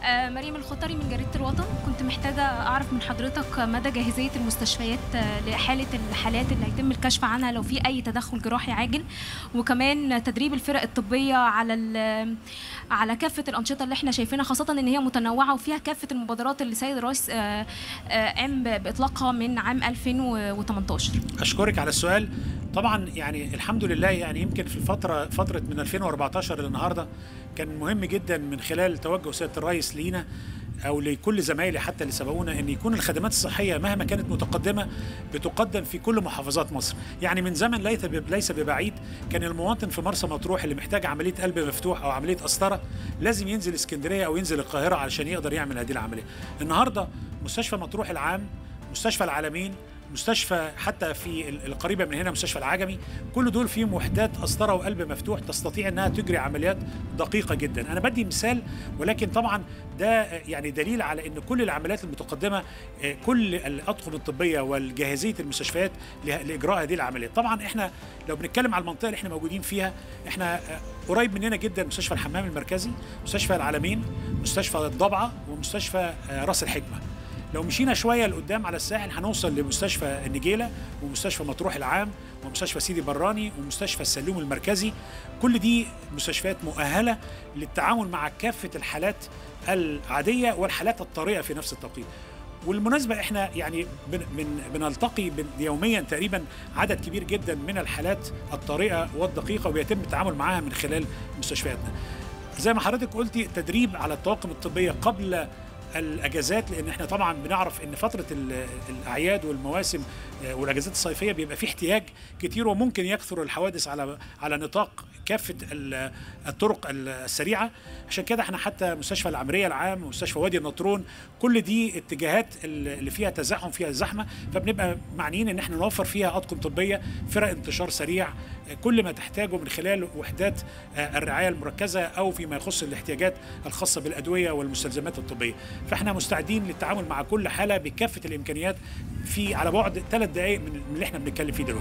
آه، مريم الخطري من جريدة الوطن كنت محتاجة أعرف من حضرتك مدى جاهزية المستشفيات آه، لحالة الحالات اللي هيتم الكشف عنها لو في أي تدخل جراحي عاجل وكمان تدريب الفرق الطبية على ال- على كافة الأنشطة اللي احنا شايفينها خاصة إن هي متنوعة وفيها كافة المبادرات اللي سيد الرئيس آه، آه، قام ب- بإطلاقها من عام 2018 اشكرك على السؤال طبعا يعني الحمد لله يعني يمكن في الفتره فتره من 2014 للنهارده كان مهم جدا من خلال توجه سياده الرئيس لينا او لكل زمايلي حتى اللي سبقونا ان يكون الخدمات الصحيه مهما كانت متقدمه بتقدم في كل محافظات مصر يعني من زمن ليس ليس ببعيد كان المواطن في مرسى مطروح اللي محتاج عمليه قلب مفتوح او عمليه قسطره لازم ينزل اسكندريه او ينزل القاهره علشان يقدر يعمل هذه العمليه النهارده مستشفى مطروح العام مستشفى العالمين مستشفى حتى في ال- القريبه من هنا مستشفى العجمي كل دول فيهم وحدات قسطره وقلب مفتوح تستطيع انها تجري عمليات دقيقه جدا انا بدي مثال ولكن طبعا ده يعني دليل على ان كل العمليات المتقدمه آه، كل الاطقم الطبيه والجاهزيه المستشفيات له- لاجراء هذه العمليات طبعا احنا لو بنتكلم على المنطقه اللي احنا موجودين فيها احنا آه، قريب مننا جدا مستشفى الحمام المركزي مستشفى العالمين مستشفى الضبعه ومستشفى آه، راس الحكمه لو مشينا شويه لقدام على الساحل هنوصل لمستشفى النجيله ومستشفى مطروح العام ومستشفى سيدي براني ومستشفى السلوم المركزي كل دي مستشفيات مؤهله للتعامل مع كافه الحالات العاديه والحالات الطارئه في نفس التوقيت والمناسبة احنا يعني بن بن بنلتقي بن- يوميا تقريبا عدد كبير جدا من الحالات الطارئة والدقيقة وبيتم التعامل معها من خلال مستشفياتنا. زي ما حضرتك قلتي تدريب على الطواقم الطبيه قبل الاجازات لان احنا طبعا بنعرف ان فتره ال- الاعياد والمواسم آه، والاجازات الصيفيه بيبقى في احتياج كتير وممكن يكثر الحوادث على على نطاق كافه ال- الطرق السريعه عشان كده احنا حتى مستشفى العمريه العام ومستشفى وادي النطرون كل دي اتجاهات اللي فيها تزاحم فيها زحمه فبنبقى معنيين ان احنا نوفر فيها اطقم طبيه فرق انتشار سريع آه، كل ما تحتاجه من خلال وحدات آه، الرعايه المركزه او فيما يخص الاحتياجات الخاصه بالادويه والمستلزمات الطبيه فاحنا مستعدين للتعامل مع كل حاله بكافه الامكانيات في على بعد ثلاث دقائق من اللي احنا بنتكلم فيه دلوقتي